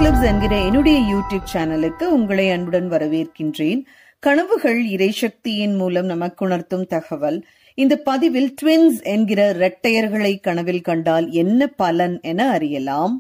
clips என்கிற என்னுடைய YouTube சேனலுக்கு உங்களை அன்புடன் வரவேற்கின்றேன் கனவுகள் இறைசக்தியின் மூலம் நமக்கு உணர்த்தும் தகவல் இந்த பதிவில் ட்வின்ஸ் என்கிற இரட்டையர்களை கனவில் கண்டால் என்ன பலன் என அறியலாம்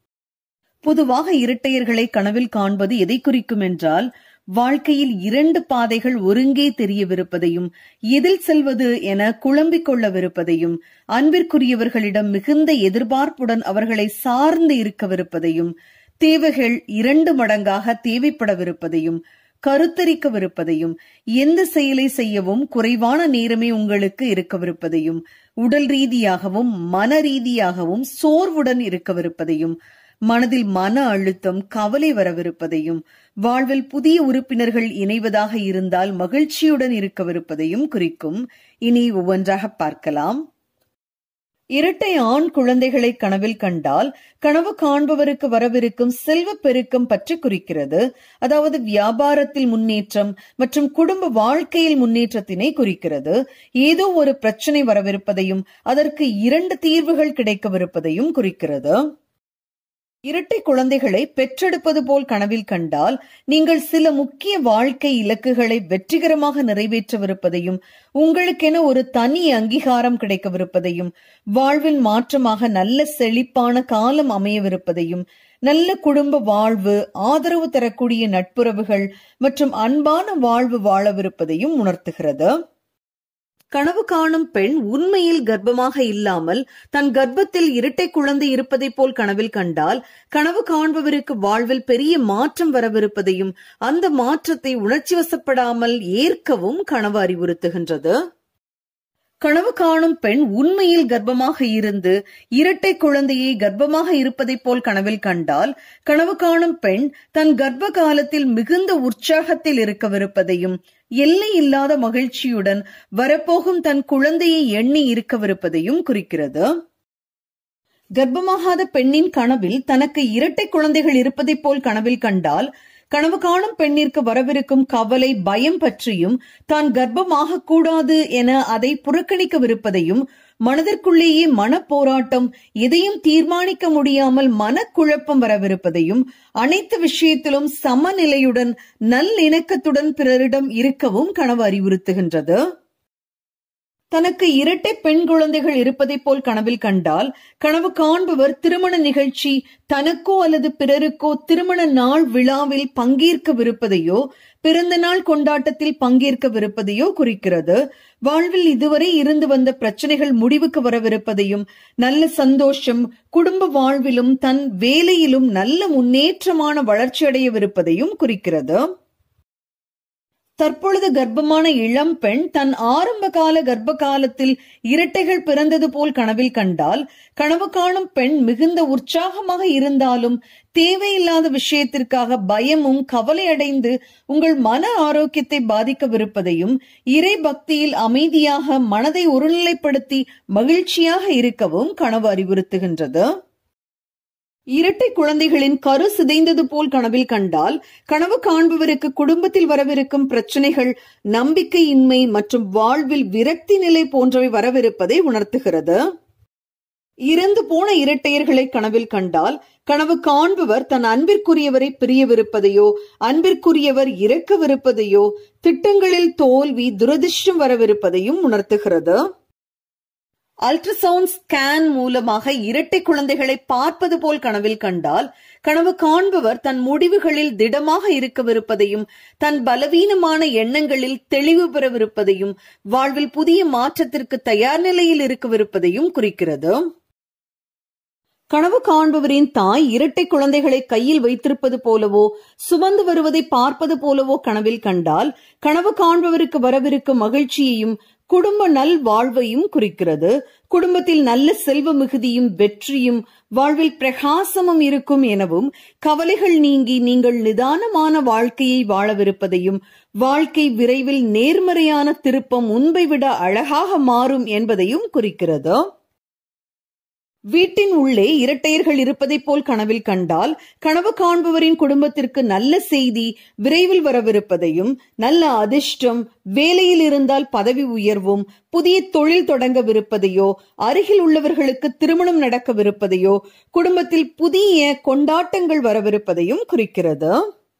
பொதுவாக இரட்டையர்களை கனவில் காண்பது எதை குறிக்கும் என்றால் வாழ்க்கையில் இரண்டு பாதைகள் ஒருங்கே தெரியவிருப்பதையும் எதில் செல்வது என குழம்பிக் கொள்ளவிருப்பதையும் அன்பிற்குரியவர்களிடம் மிகுந்த எதிர்பார்ப்புடன் அவர்களை சார்ந்து இருக்கவிருப்பதையும் தேவைகள் இரண்டு மடங்காக தேவைப்படவிருப்பதையும் கருத்தரிக்கவிருப்பதையும் எந்த செயலை செய்யவும் குறைவான நேரமே உங்களுக்கு இருக்கவிருப்பதையும் உடல் ரீதியாகவும் மன ரீதியாகவும் சோர்வுடன் இருக்கவிருப்பதையும் மனதில் மன அழுத்தம் கவலை வரவிருப்பதையும் வாழ்வில் புதிய உறுப்பினர்கள் இணைவதாக இருந்தால் மகிழ்ச்சியுடன் இருக்கவிருப்பதையும் குறிக்கும் இனி ஒவ்வொன்றாக பார்க்கலாம் இரட்டை ஆண் குழந்தைகளை கனவில் கண்டால் கனவு காண்பவருக்கு வரவிருக்கும் செல்வ பெருக்கம் பற்றி குறிக்கிறது அதாவது வியாபாரத்தில் முன்னேற்றம் மற்றும் குடும்ப வாழ்க்கையில் முன்னேற்றத்தினை குறிக்கிறது ஏதோ ஒரு பிரச்சனை வரவிருப்பதையும் அதற்கு இரண்டு தீர்வுகள் கிடைக்கவிருப்பதையும் குறிக்கிறது இரட்டை குழந்தைகளை பெற்றெடுப்பது போல் கனவில் கண்டால் நீங்கள் சில முக்கிய வாழ்க்கை இலக்குகளை வெற்றிகரமாக நிறைவேற்றவிருப்பதையும் உங்களுக்கென ஒரு தனி அங்கீகாரம் கிடைக்கவிருப்பதையும் வாழ்வில் மாற்றமாக நல்ல செழிப்பான காலம் அமையவிருப்பதையும் நல்ல குடும்ப வாழ்வு ஆதரவு தரக்கூடிய நட்புறவுகள் மற்றும் அன்பான வாழ்வு வாழவிருப்பதையும் உணர்த்துகிறது கனவு காணும் பெண் உண்மையில் கர்ப்பமாக இல்லாமல் தன் கர்ப்பத்தில் இரட்டை குழந்தை இருப்பதை போல் கனவில் கண்டால் கனவு காண்பவருக்கு வாழ்வில் பெரிய மாற்றம் வரவிருப்பதையும் அந்த மாற்றத்தை உணர்ச்சி வசப்படாமல் ஏற்கவும் கனவு அறிவுறுத்துகின்றது கனவு காணும் பெண் உண்மையில் கர்ப்பமாக இருந்து இரட்டை குழந்தையை கர்ப்பமாக இருப்பதைப் போல் கனவில் கண்டால் கனவு காணும் பெண் தன் கர்ப்ப காலத்தில் மிகுந்த உற்சாகத்தில் இருக்கவிருப்பதையும் எல்லை இல்லாத மகிழ்ச்சியுடன் வரப்போகும் தன் குழந்தையை எண்ணி இருக்கவிருப்பதையும் குறிக்கிறது கர்ப்பமாகாத பெண்ணின் கனவில் தனக்கு இரட்டை குழந்தைகள் இருப்பதைப் போல் கனவில் கண்டால் கனவு காணும் பெண்ணிற்கு வரவிருக்கும் கவலை பயம் பற்றியும் தான் கர்ப்பமாக கூடாது என அதை புறக்கணிக்கவிருப்பதையும் மனதிற்குள்ளேயே மனப்போராட்டம் எதையும் தீர்மானிக்க முடியாமல் மனக்குழப்பம் வரவிருப்பதையும் அனைத்து விஷயத்திலும் சமநிலையுடன் நல்லிணக்கத்துடன் பிறரிடம் இருக்கவும் கனவு அறிவுறுத்துகின்றது தனக்கு இரட்டை பெண் குழந்தைகள் இருப்பதைப் போல் கனவில் கண்டால் கனவு காண்பவர் திருமண நிகழ்ச்சி தனக்கோ அல்லது பிறருக்கோ திருமண நாள் விழாவில் பங்கேற்கவிருப்பதையோ பிறந்த நாள் கொண்டாட்டத்தில் பங்கேற்கவிருப்பதையோ குறிக்கிறது வாழ்வில் இதுவரை இருந்து வந்த பிரச்சனைகள் முடிவுக்கு வரவிருப்பதையும் நல்ல சந்தோஷம் குடும்ப வாழ்விலும் தன் வேலையிலும் நல்ல முன்னேற்றமான வளர்ச்சியடையவிருப்பதையும் குறிக்கிறது தற்பொழுது கர்ப்பமான இளம் பெண் தன் ஆரம்ப கால கர்ப்ப காலத்தில் இரட்டைகள் பிறந்தது போல் கனவில் கண்டால் கனவு காணும் பெண் மிகுந்த உற்சாகமாக இருந்தாலும் தேவையில்லாத விஷயத்திற்காக பயமும் கவலை அடைந்து உங்கள் மன ஆரோக்கியத்தை பாதிக்கவிருப்பதையும் இறை பக்தியில் அமைதியாக மனதை ஒருநிலைப்படுத்தி மகிழ்ச்சியாக இருக்கவும் கனவு அறிவுறுத்துகின்றது இரட்டை குழந்தைகளின் கரு சிதைந்தது போல் கனவில் கண்டால் கனவு காண்பவருக்கு குடும்பத்தில் வரவிருக்கும் பிரச்சனைகள் நம்பிக்கையின்மை மற்றும் வாழ்வில் விரக்தி நிலை போன்றவை வரவிருப்பதை உணர்த்துகிறது இறந்து போன இரட்டையர்களை கனவில் கண்டால் கனவு காண்பவர் தன் அன்பிற்குரியவரை பிரியவிருப்பதையோ அன்பிற்குரியவர் இறக்கவிருப்பதையோ திட்டங்களில் தோல்வி துரதிர்ஷ்டம் வரவிருப்பதையும் உணர்த்துகிறது அல்ட்ராசவுண்ட் ஸ்கேன் மூலமாக இரட்டை குழந்தைகளை பார்ப்பது போல் கனவில் கண்டால் கனவு காண்பவர் தன் முடிவுகளில் திடமாக இருக்கவிருப்பதையும் தன் பலவீனமான எண்ணங்களில் தெளிவு பெறவிருப்பதையும் வாழ்வில் புதிய மாற்றத்திற்கு தயார் நிலையில் இருக்கவிருப்பதையும் குறிக்கிறது கனவு காண்பவரின் தாய் இரட்டை குழந்தைகளை கையில் வைத்திருப்பது போலவோ சுமந்து வருவதை பார்ப்பது போலவோ கனவில் கண்டால் கனவு காண்பவருக்கு வரவிருக்கும் மகிழ்ச்சியையும் குடும்ப நல் வாழ்வையும் குறிக்கிறது குடும்பத்தில் நல்ல செல்வ மிகுதியும் வெற்றியும் வாழ்வில் பிரகாசமும் இருக்கும் எனவும் கவலைகள் நீங்கி நீங்கள் நிதானமான வாழ்க்கையை வாழவிருப்பதையும் வாழ்க்கை விரைவில் நேர்மறையான திருப்பம் முன்பை விட அழகாக மாறும் என்பதையும் குறிக்கிறது வீட்டின் உள்ளே இரட்டையர்கள் இருப்பதைப் போல் கனவில் கண்டால் கனவு காண்பவரின் குடும்பத்திற்கு நல்ல செய்தி விரைவில் வரவிருப்பதையும் நல்ல அதிர்ஷ்டம் வேலையில் இருந்தால் பதவி உயர்வும் புதிய தொழில் தொடங்கவிருப்பதையோ அருகில் உள்ளவர்களுக்கு திருமணம் நடக்கவிருப்பதையோ குடும்பத்தில் புதிய கொண்டாட்டங்கள் வரவிருப்பதையும் குறிக்கிறது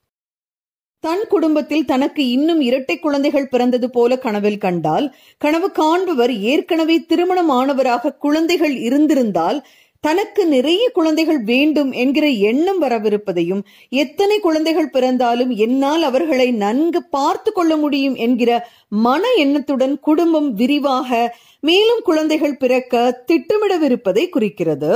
தன் குடும்பத்தில் தனக்கு இன்னும் இரட்டை குழந்தைகள் பிறந்தது போல கனவில் கண்டால் கனவு காண்பவர் ஏற்கனவே திருமணம் ஆனவராக குழந்தைகள் இருந்திருந்தால் தனக்கு நிறைய குழந்தைகள் வேண்டும் என்கிற எண்ணம் வரவிருப்பதையும் எத்தனை குழந்தைகள் பிறந்தாலும் என்னால் அவர்களை நன்கு பார்த்து கொள்ள முடியும் என்கிற மன எண்ணத்துடன் குடும்பம் விரிவாக மேலும் குழந்தைகள் பிறக்க திட்டமிடவிருப்பதை குறிக்கிறது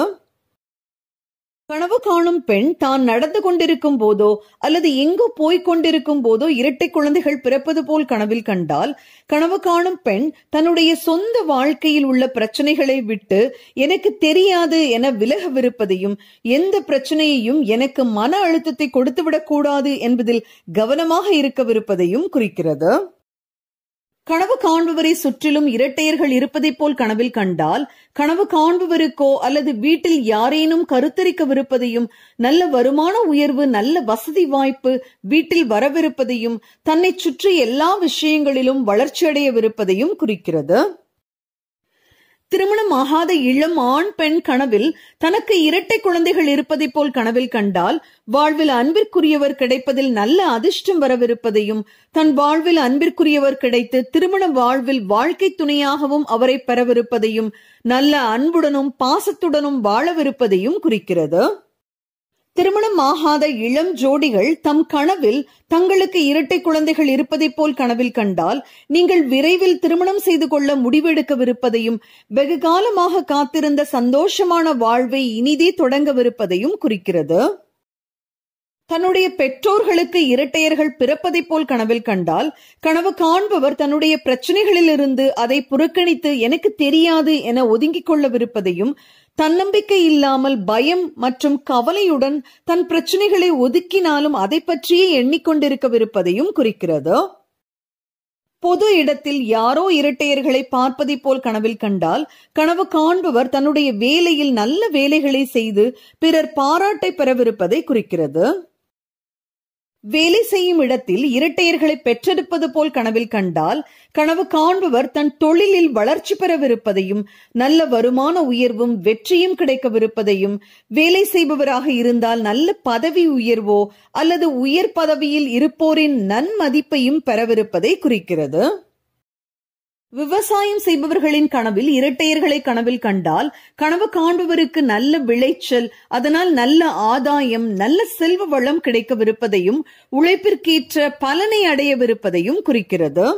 கனவு காணும் பெண் தான் நடந்து கொண்டிருக்கும் போதோ அல்லது எங்கோ போய்க் கொண்டிருக்கும் போதோ இரட்டை குழந்தைகள் பிறப்பது போல் கனவில் கண்டால் கனவு காணும் பெண் தன்னுடைய சொந்த வாழ்க்கையில் உள்ள பிரச்சனைகளை விட்டு எனக்கு தெரியாது என விலகவிருப்பதையும் எந்த பிரச்சனையையும் எனக்கு மன அழுத்தத்தை கொடுத்துவிடக் கூடாது என்பதில் கவனமாக இருக்கவிருப்பதையும் குறிக்கிறது கனவு காண்பவரை சுற்றிலும் இரட்டையர்கள் இருப்பதைப் போல் கனவில் கண்டால் கனவு காண்பவருக்கோ அல்லது வீட்டில் யாரேனும் கருத்தரிக்கவிருப்பதையும் நல்ல வருமான உயர்வு நல்ல வசதி வாய்ப்பு வீட்டில் வரவிருப்பதையும் தன்னை சுற்றி எல்லா விஷயங்களிலும் வளர்ச்சியடையவிருப்பதையும் குறிக்கிறது திருமணம் ஆகாத இளம் ஆண் பெண் கனவில் தனக்கு இரட்டை குழந்தைகள் இருப்பதைப் போல் கனவில் கண்டால் வாழ்வில் அன்பிற்குரியவர் கிடைப்பதில் நல்ல அதிர்ஷ்டம் வரவிருப்பதையும் தன் வாழ்வில் அன்பிற்குரியவர் கிடைத்து திருமண வாழ்வில் வாழ்க்கை துணையாகவும் அவரை பெறவிருப்பதையும் நல்ல அன்புடனும் பாசத்துடனும் வாழவிருப்பதையும் குறிக்கிறது திருமணம் ஆகாத இளம் ஜோடிகள் தம் கனவில் தங்களுக்கு இரட்டை குழந்தைகள் இருப்பதைப் போல் கனவில் கண்டால் நீங்கள் விரைவில் திருமணம் செய்து கொள்ள முடிவெடுக்கவிருப்பதையும் வெகு காலமாக காத்திருந்த சந்தோஷமான வாழ்வை இனிதே தொடங்கவிருப்பதையும் குறிக்கிறது தன்னுடைய பெற்றோர்களுக்கு இரட்டையர்கள் பிறப்பதைப் போல் கனவில் கண்டால் கனவு காண்பவர் தன்னுடைய பிரச்சனைகளிலிருந்து அதை புறக்கணித்து எனக்கு தெரியாது என ஒதுங்கிக் கொள்ளவிருப்பதையும் தன்னம்பிக்கை இல்லாமல் பயம் மற்றும் கவலையுடன் தன் பிரச்சனைகளை ஒதுக்கினாலும் அதை பற்றியே எண்ணிக்கொண்டிருக்கவிருப்பதையும் குறிக்கிறது பொது இடத்தில் யாரோ இரட்டையர்களை பார்ப்பதைப் போல் கனவில் கண்டால் கனவு காண்பவர் தன்னுடைய வேலையில் நல்ல வேலைகளை செய்து பிறர் பாராட்டை பெறவிருப்பதை குறிக்கிறது வேலை செய்யும் இடத்தில் இரட்டையர்களை பெற்றெடுப்பது போல் கனவில் கண்டால் கனவு காண்பவர் தன் தொழிலில் வளர்ச்சி பெறவிருப்பதையும் நல்ல வருமான உயர்வும் வெற்றியும் கிடைக்கவிருப்பதையும் வேலை செய்பவராக இருந்தால் நல்ல பதவி உயர்வோ அல்லது உயர் பதவியில் இருப்போரின் நன்மதிப்பையும் பெறவிருப்பதை குறிக்கிறது விவசாயம் செய்பவர்களின் கனவில் இரட்டையர்களை கனவில் கண்டால் கனவு காண்பவருக்கு நல்ல விளைச்சல் அதனால் நல்ல ஆதாயம் நல்ல செல்வ வளம் கிடைக்கவிருப்பதையும் உழைப்பிற்கேற்ற பலனை அடையவிருப்பதையும் குறிக்கிறது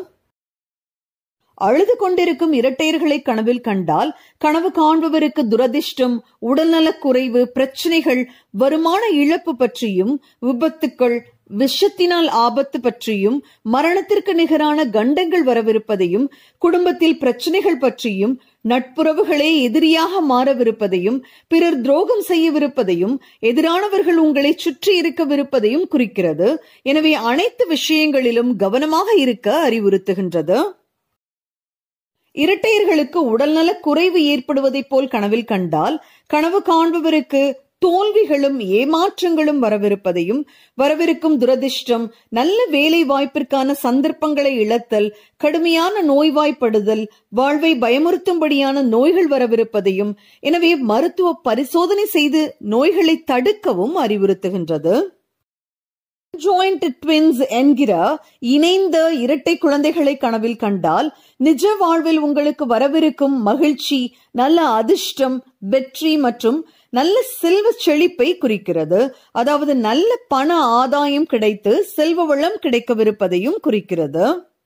அழுது கொண்டிருக்கும் இரட்டையர்களை கனவில் கண்டால் கனவு காண்பவருக்கு துரதிர்ஷ்டம் உடல்நலக் குறைவு பிரச்சனைகள் வருமான இழப்பு பற்றியும் விபத்துக்கள் விஷத்தினால் ஆபத்து பற்றியும் மரணத்திற்கு நிகரான கண்டங்கள் வரவிருப்பதையும் குடும்பத்தில் பிரச்சனைகள் பற்றியும் நட்புறவுகளே எதிரியாக மாறவிருப்பதையும் பிறர் துரோகம் செய்யவிருப்பதையும் எதிரானவர்கள் உங்களை சுற்றி இருக்கவிருப்பதையும் குறிக்கிறது எனவே அனைத்து விஷயங்களிலும் கவனமாக இருக்க அறிவுறுத்துகின்றது இரட்டையர்களுக்கு உடல்நல குறைவு ஏற்படுவதைப் போல் கனவில் கண்டால் கனவு காண்பவருக்கு தோல்விகளும் ஏமாற்றங்களும் வரவிருப்பதையும் வரவிருக்கும் துரதிர்ஷ்டம் நல்ல வேலை வாய்ப்பிற்கான சந்தர்ப்பங்களை இழத்தல் கடுமையான நோய்வாய்ப்படுதல் வாழ்வை பயமுறுத்தும்படியான நோய்கள் வரவிருப்பதையும் எனவே மருத்துவ பரிசோதனை செய்து நோய்களை தடுக்கவும் அறிவுறுத்துகின்றது ஜாயிண்ட் ட்வின்ஸ் என்கிற இணைந்த இரட்டை குழந்தைகளை கனவில் கண்டால் நிஜ வாழ்வில் உங்களுக்கு வரவிருக்கும் மகிழ்ச்சி நல்ல அதிர்ஷ்டம் வெற்றி மற்றும் நல்ல செல்வ செழிப்பை குறிக்கிறது அதாவது நல்ல பண ஆதாயம் கிடைத்து செல்வ வளம் கிடைக்கவிருப்பதையும் குறிக்கிறது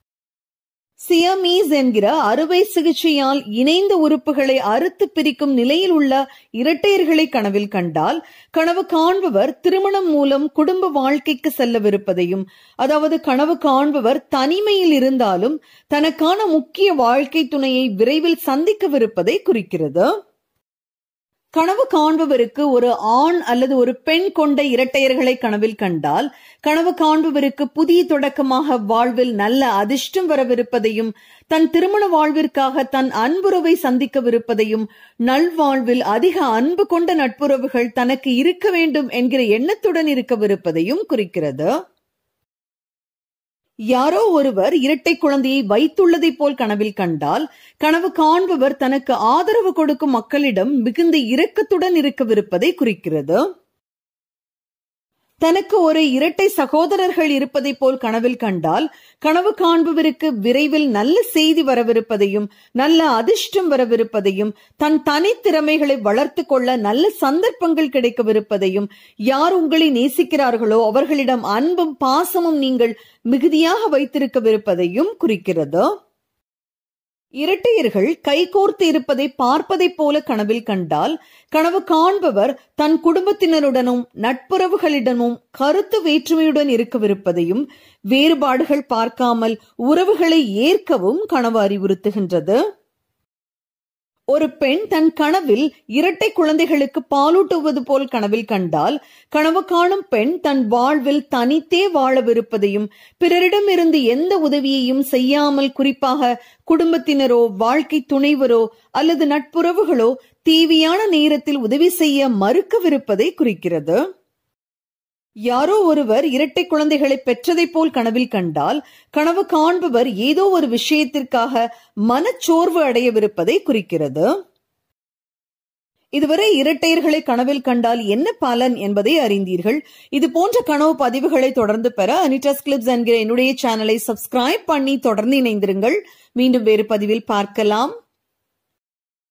சியமீஸ் என்கிற அறுவை சிகிச்சையால் இணைந்த உறுப்புகளை அறுத்து பிரிக்கும் நிலையில் உள்ள இரட்டையர்களை கனவில் கண்டால் கனவு காண்பவர் திருமணம் மூலம் குடும்ப வாழ்க்கைக்கு செல்லவிருப்பதையும் அதாவது கனவு காண்பவர் தனிமையில் இருந்தாலும் தனக்கான முக்கிய வாழ்க்கை துணையை விரைவில் சந்திக்கவிருப்பதை குறிக்கிறது கனவு காண்பவருக்கு ஒரு ஆண் அல்லது ஒரு பெண் கொண்ட இரட்டையர்களை கனவில் கண்டால் கனவு காண்பவருக்கு புதிய தொடக்கமாக வாழ்வில் நல்ல அதிர்ஷ்டம் வரவிருப்பதையும் தன் திருமண வாழ்விற்காக தன் அன்புறவை சந்திக்கவிருப்பதையும் நல்வாழ்வில் அதிக அன்பு கொண்ட நட்புறவுகள் தனக்கு இருக்க வேண்டும் என்கிற எண்ணத்துடன் இருக்கவிருப்பதையும் குறிக்கிறது யாரோ ஒருவர் இரட்டை குழந்தையை வைத்துள்ளதைப் போல் கனவில் கண்டால் கனவு காண்பவர் தனக்கு ஆதரவு கொடுக்கும் மக்களிடம் மிகுந்த இரக்கத்துடன் இருக்கவிருப்பதை குறிக்கிறது தனக்கு ஒரு இரட்டை சகோதரர்கள் இருப்பதைப் போல் கனவில் கண்டால் கனவு காண்பவருக்கு விரைவில் நல்ல செய்தி வரவிருப்பதையும் நல்ல அதிர்ஷ்டம் வரவிருப்பதையும் தன் தனித்திறமைகளை வளர்த்து கொள்ள நல்ல சந்தர்ப்பங்கள் கிடைக்கவிருப்பதையும் யார் உங்களை நேசிக்கிறார்களோ அவர்களிடம் அன்பும் பாசமும் நீங்கள் மிகுதியாக வைத்திருக்கவிருப்பதையும் குறிக்கிறது இரட்டையர்கள் கைகோர்த்து இருப்பதை பார்ப்பதைப் போல கனவில் கண்டால் கனவு காண்பவர் தன் குடும்பத்தினருடனும் நட்புறவுகளிடமும் கருத்து வேற்றுமையுடன் இருக்கவிருப்பதையும் வேறுபாடுகள் பார்க்காமல் உறவுகளை ஏற்கவும் கனவு அறிவுறுத்துகின்றது ஒரு பெண் தன் கனவில் இரட்டை குழந்தைகளுக்கு பாலூட்டுவது போல் கனவில் கண்டால் கனவு காணும் பெண் தன் வாழ்வில் தனித்தே வாழவிருப்பதையும் பிறரிடமிருந்து எந்த உதவியையும் செய்யாமல் குறிப்பாக குடும்பத்தினரோ வாழ்க்கை துணைவரோ அல்லது நட்புறவுகளோ தேவையான நேரத்தில் உதவி செய்ய மறுக்கவிருப்பதை குறிக்கிறது யாரோ ஒருவர் இரட்டை குழந்தைகளை பெற்றதைப் போல் கனவில் கண்டால் கனவு காண்பவர் ஏதோ ஒரு விஷயத்திற்காக மனச்சோர்வு அடையவிருப்பதை குறிக்கிறது இதுவரை இரட்டையர்களை கனவில் கண்டால் என்ன பலன் என்பதை அறிந்தீர்கள் இது போன்ற கனவு பதிவுகளை தொடர்ந்து பெற அனிட்டாஸ் கிளிப்ஸ் என்கிற என்னுடைய சேனலை சப்ஸ்கிரைப் பண்ணி தொடர்ந்து இணைந்திருங்கள் மீண்டும் வேறு பதிவில் பார்க்கலாம்